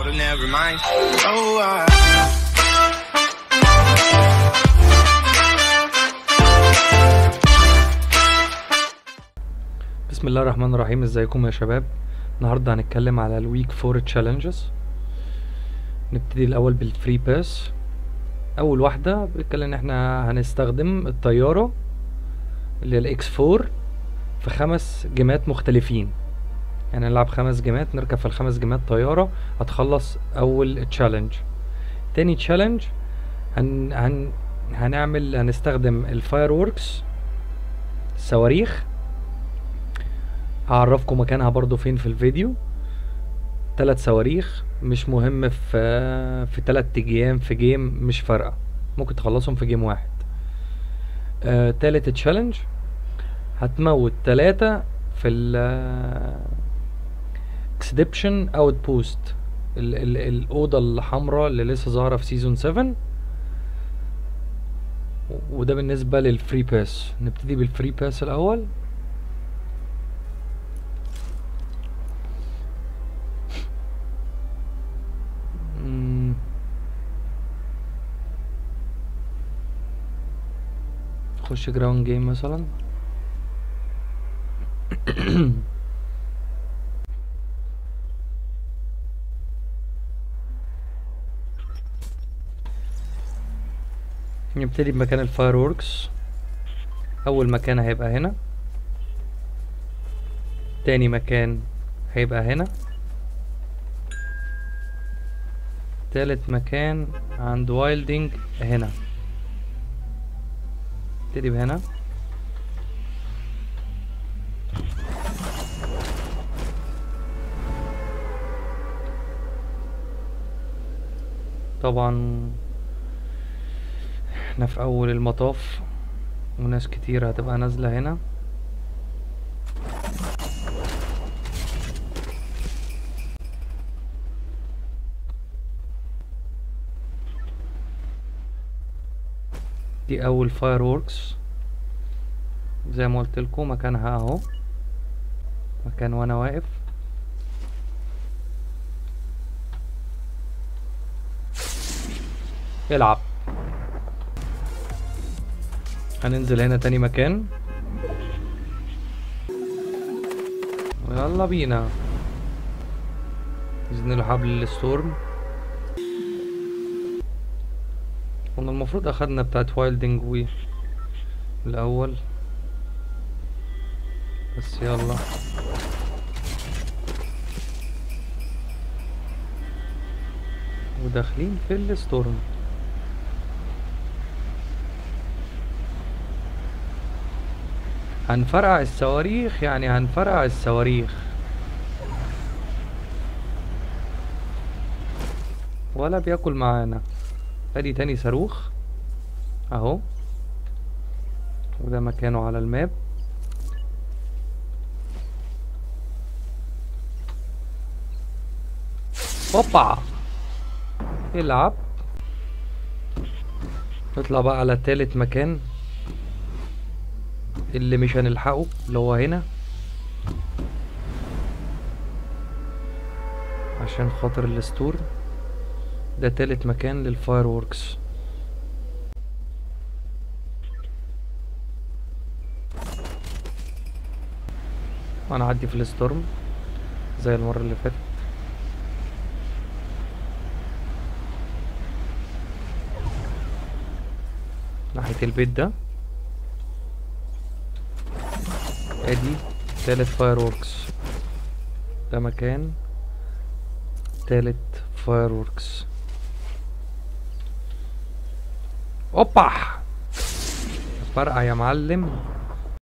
but never mind. Oh, I. بسم الله الرحمن الرحيم ازيكم يا شباب النهارده هنتكلم على الويك فور تشالنجز نبتدي الاول بالفري باس اول واحده بيتكلم ان احنا هنستخدم الطياره اللي هي الاكس 4 في خمس جيمات مختلفين يعني نلعب خمس جيمات نركب في الخمس جيمات طياره هتخلص اول تشالنج تاني تشالنج هن هن هنعمل هنستخدم الفاير ووركس صواريخ هعرفكم مكانها برضو فين في الفيديو تلات صواريخ مش مهم في في تلات ايام في جيم مش فارقة ممكن تخلصهم في جيم واحد آه تالت تشالنج هتموت تلاتة في ال اكسدبشن اوت بوست ال ال الأوضة الحمراء اللي لسه ظاهرة في سيزون 7 وده بالنسبة للفري باس نبتدي بالفري باس الأول مم. خش جراوند جيم مثلا نبتدي بمكان الفاير ووركس اول مكان هيبقى هنا تاني مكان هيبقى هنا تالت مكان عند وايلدنج هنا نبتدي بهنا طبعا احنا في اول المطاف وناس كتير هتبقى نازلة هنا دي اول فاير ووركس زي ما قلت لكم مكانها اهو مكان وانا واقف العب هننزل هنا تاني مكان يلا بينا عايزين له حبل الستورم كنا المفروض اخدنا بتاعت وايلدنج وي الاول بس يلا وداخلين في الستورم هنفرقع الصواريخ يعني هنفرقع الصواريخ ولا بياكل معانا ادي تاني صاروخ اهو وده مكانه على الماب هوبا العب نطلع بقى على تالت مكان اللي مش هنلحقه اللي هو هنا عشان خاطر الستور ده تالت مكان للفاير ووركس هنعدي في الستورم زي المرة اللي فاتت ناحية البيت ده ادي تالت فاير ووركس ده مكان تالت فاير ووركس اوبا فرقع يا معلم